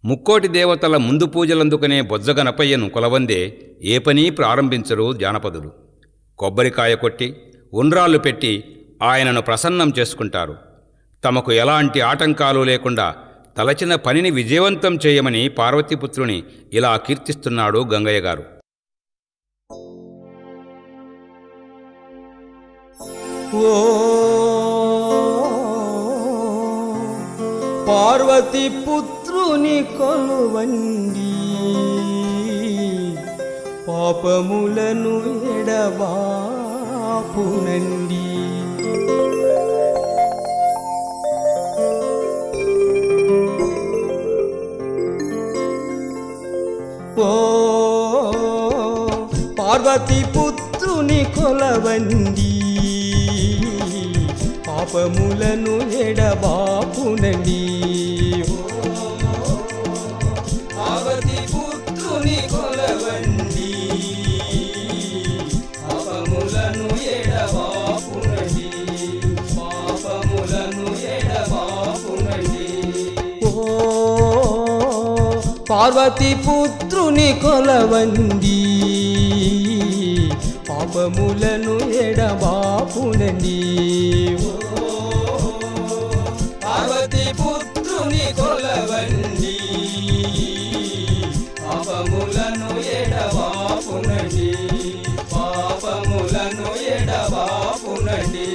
ముక్కోటి దేవతల ముందు పూజలందుకునే బొజ్జగనపయ్యను కొలవందే ఏ పని ప్రారంభించరు జానపదులు కొబ్బరికాయ కొట్టి ఉండ్రాళ్ళు పెట్టి ఆయనను ప్రసన్నం చేసుకుంటారు తమకు ఎలాంటి ఆటంకాలు లేకుండా తలచిన పనిని విజయవంతం చేయమని పార్వతీపుత్రుని ఇలా కీర్తిస్తున్నాడు గంగయ్య గారు ఓ పార్వతి పుత్రుని కొలువండి పాపములను ఎడబాపునండి ఓ పార్వతి పుత్రుని కొలవండి పాపములను ఎడబాపునండి పార్వతి పుత్రుని కొలవండి పాపములను ఎడబాపునండి పాపములను ఎడబాపునండి ఓ పార్వతి పుత్రుని కొలవండి పాపములను ఎడబాపునండి ఓ పార్వతి పుత్రుని కొలవండి పాపములను ఎడబాపునండి పాపములను ఎడబాపునండి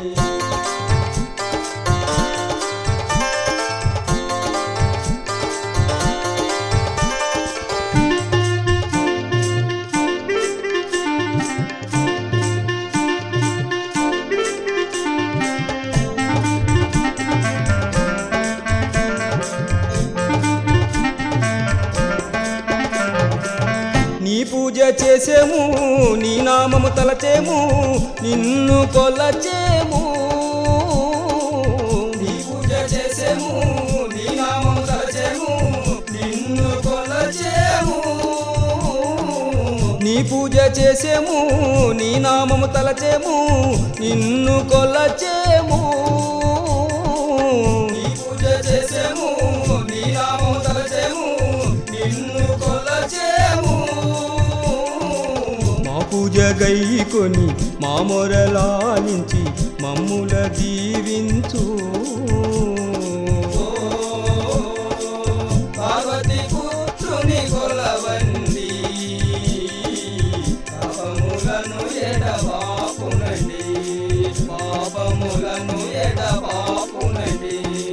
నీ పూజ చేసేము నీ నామము తలచేము నిన్ను కొలచేము నీ పూజ చేసేము నీ నామము తలచేము నిన్ను కొలచేము నీ పూజ చేసేము నీ నామము తలచేము నిన్ను కొలచేము నీ పూజ చేసేము నీ నామము తలచేము నిన్ను కొలచేము మా పూజ గైకొని మా మొరలాలించి మమ్ముల దీవించు పార్వతి పుత్రుని కొలవండి పాపములను ఎడబాపునండి పాపములను ఎడబాపునండి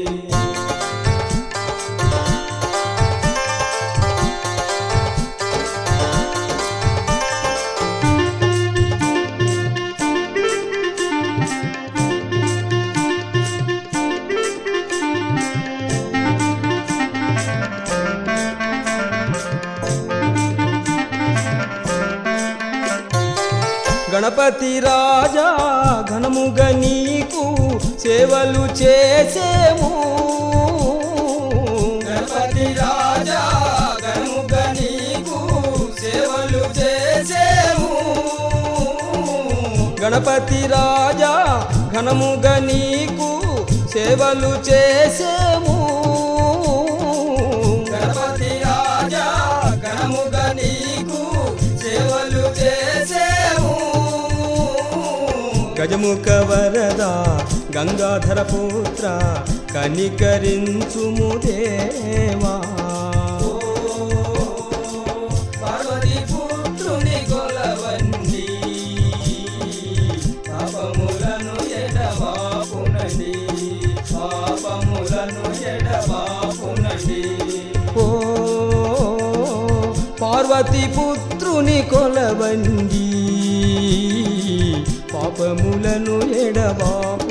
గణపతి రాజా ఘనముగా నీకు సేవలు చేసేము గణపతి రాజా ఘనముగా నీకు సేవలు చేసేము గణపతి రాజా ఘనముగా నీకు సేవలు చేసేము గణపతి రాజా ఘనముగా నీకు సేవలు చేసేము గజముఖ వరద గంగాధర పుత్ర కనికరించుము దేవా పార్వతి పుత్రుని కొలవండి పాపములను ఎడబాపునండి పాపములను ఎడబాపునండి ఓ పార్వతి పుత్రుని కొలవండి పాపములను ఎడబాపు